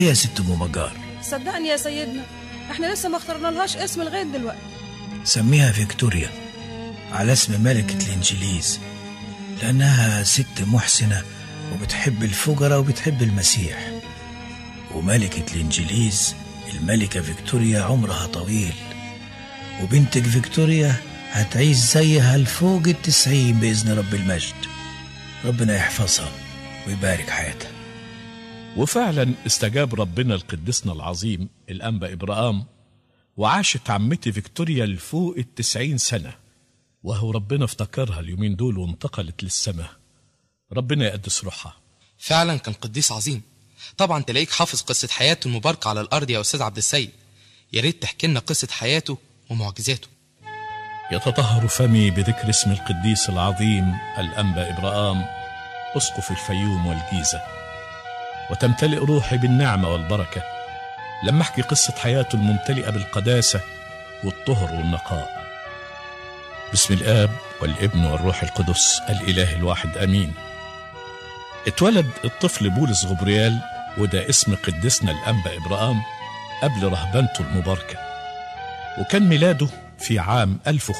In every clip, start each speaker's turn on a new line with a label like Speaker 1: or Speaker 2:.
Speaker 1: يا ست ام مجار
Speaker 2: صدقني يا سيدنا احنا لسه ما اخترنا لهاش اسم لغايه دلوقتي
Speaker 1: سميها فيكتوريا على اسم ملكة الإنجليز لأنها ست محسنة وبتحب الفقراء وبتحب المسيح وملكة الإنجليز الملكة فيكتوريا عمرها طويل وبنتك فيكتوريا هتعيش زيها لفوق التسعين بإذن رب المجد ربنا يحفظها ويبارك حياتها
Speaker 3: وفعلا استجاب ربنا لقدسنا العظيم الأنبا إبراهام وعاشت عمتي فيكتوريا لفوق التسعين سنة وهو ربنا افتكرها اليومين دول وانتقلت للسماء ربنا يقدس روحها
Speaker 4: فعلا كان قديس عظيم طبعا تلاقيك حافظ قصة حياته المباركة على الأرض يا أستاذ عبد السيد يا ريت تحكي لنا قصة حياته ومعجزاته
Speaker 3: يتطهر فمي بذكر اسم القديس العظيم الأنبا إبراهام أسقف الفيوم والجيزة وتمتلئ روحي بالنعمة والبركة لما أحكي قصة حياته الممتلئة بالقداسة والطهر والنقاء باسم الآب والابن والروح القدس الإله الواحد أمين اتولد الطفل بولس غبريال وده اسم قدسنا الأنبا إبراهام قبل رهبنته المباركة وكان ميلاده في عام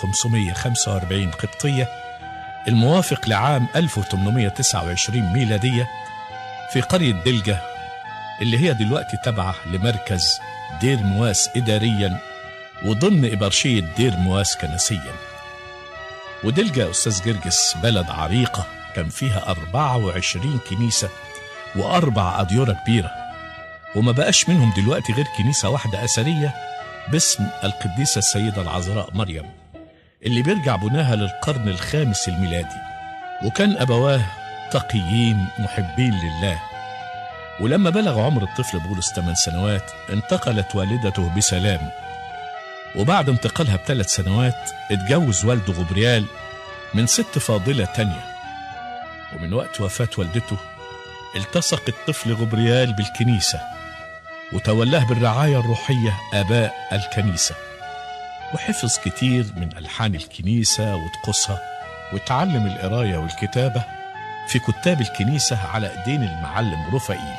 Speaker 3: 1545 قبطية الموافق لعام 1829 ميلادية في قرية دلجة اللي هي دلوقتي تابعة لمركز دير مواس إداريا وضمن إبرشية دير مواس كنسيا ودلجة أستاذ جرجس بلد عريقة كان فيها 24 كنيسة وأربع أديرة كبيرة وما بقاش منهم دلوقتي غير كنيسة واحدة أثرية باسم القديسة السيدة العذراء مريم اللي بيرجع بناها للقرن الخامس الميلادي وكان أبواه تقيين محبين لله ولما بلغ عمر الطفل بولس 8 سنوات انتقلت والدته بسلام وبعد انتقالها بثلاث سنوات اتجوز والده غبريال من ست فاضلة تانية ومن وقت وفاة والدته التصق الطفل غبريال بالكنيسة وتولاه بالرعاية الروحية آباء الكنيسة وحفظ كتير من ألحان الكنيسة وطقوسها وتعلم القراية والكتابة في كتاب الكنيسة على ايدين المعلم رفائيل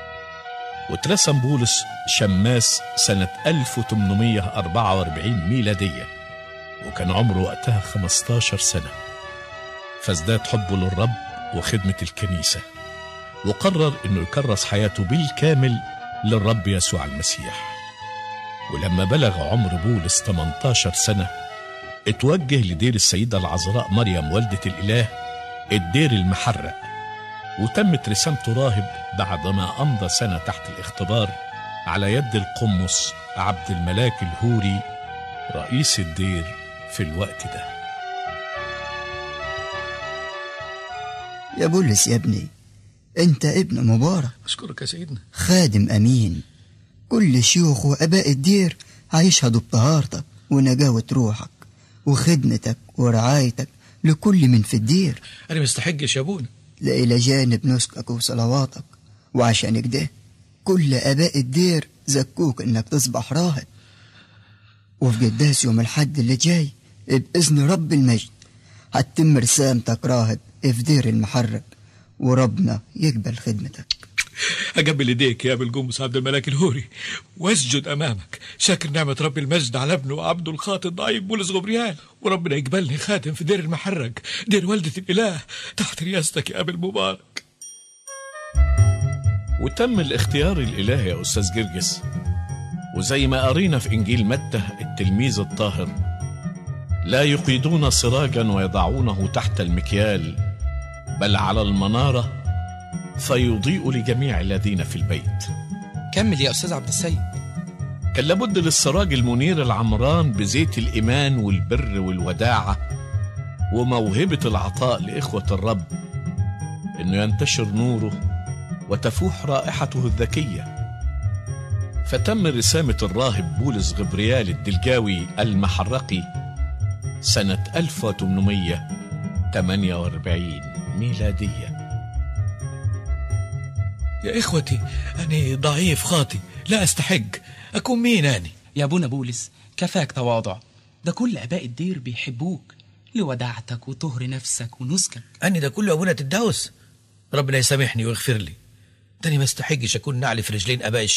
Speaker 3: واترسم بولس شماس سنة 1844 ميلادية وكان عمره وقتها 15 سنة فازداد حبه للرب وخدمة الكنيسة وقرر انه يكرس حياته بالكامل للرب يسوع المسيح ولما بلغ عمر بولس 18 سنة اتوجه لدير السيدة العذراء مريم والدة الإله الدير المحرق وتمت رسامته راهب بعدما أمضى سنة تحت الاختبار على يد القمص عبد الملاك الهوري رئيس الدير في الوقت ده
Speaker 5: يا بولس يا ابني انت ابن مبارك
Speaker 1: أشكرك يا سيدنا
Speaker 5: خادم امين كل شيوخ واباء الدير هيشهدوا بطهارتك ونجاوة روحك وخدمتك ورعايتك لكل من في الدير
Speaker 1: أنا مستحقش يا أبونا
Speaker 5: لا إلى جانب نسكك وصلواتك وعشان كده كل آباء الدير زكوك إنك تصبح راهب وفي قداس يوم الحد اللي جاي بإذن رب المجد هتتم رسامتك راهب في دير المحرق وربنا يقبل خدمتك
Speaker 6: أقبل إيديك يا أبي الجمس عبد الملاك الهوري واسجد أمامك شاكر نعمة رب المجد على ابنه وعبده الخاطئ الضعيف بولس غبريال وربنا يقبلني خادم في دير المحرق دير والدة الإله تحت رياستك يا أبي المبارك
Speaker 3: وتم الاختيار الإلهي يا أستاذ جرجس وزي ما قرينا في إنجيل متى التلميذ الطاهر لا يقيدون سراجا ويضعونه تحت المكيال بل على المنارة فيضيء لجميع الذين في البيت
Speaker 4: كمل يا أستاذ عبد السيد
Speaker 3: كان لابد للسراج المنير العمران بزيت الإيمان والبر والوداعة وموهبة العطاء لإخوة الرب إنه ينتشر نوره وتفوح رائحته الذكية فتم رسامة الراهب بولس غبريال الدلجاوي المحرقي سنة 1848 ميلادية
Speaker 6: يا إخوتي أنا ضعيف خاطي لا أستحق أكون مين أنا
Speaker 7: يا ابونا بولس كفاك تواضع ده كل اباء الدير بيحبوك لوداعتك وطهر نفسك ونسكك
Speaker 1: أني ده كله أبونا تدوس ربنا يسامحني ويغفر لي ده أنا ما استحقش أكون نعل في رجلين آباء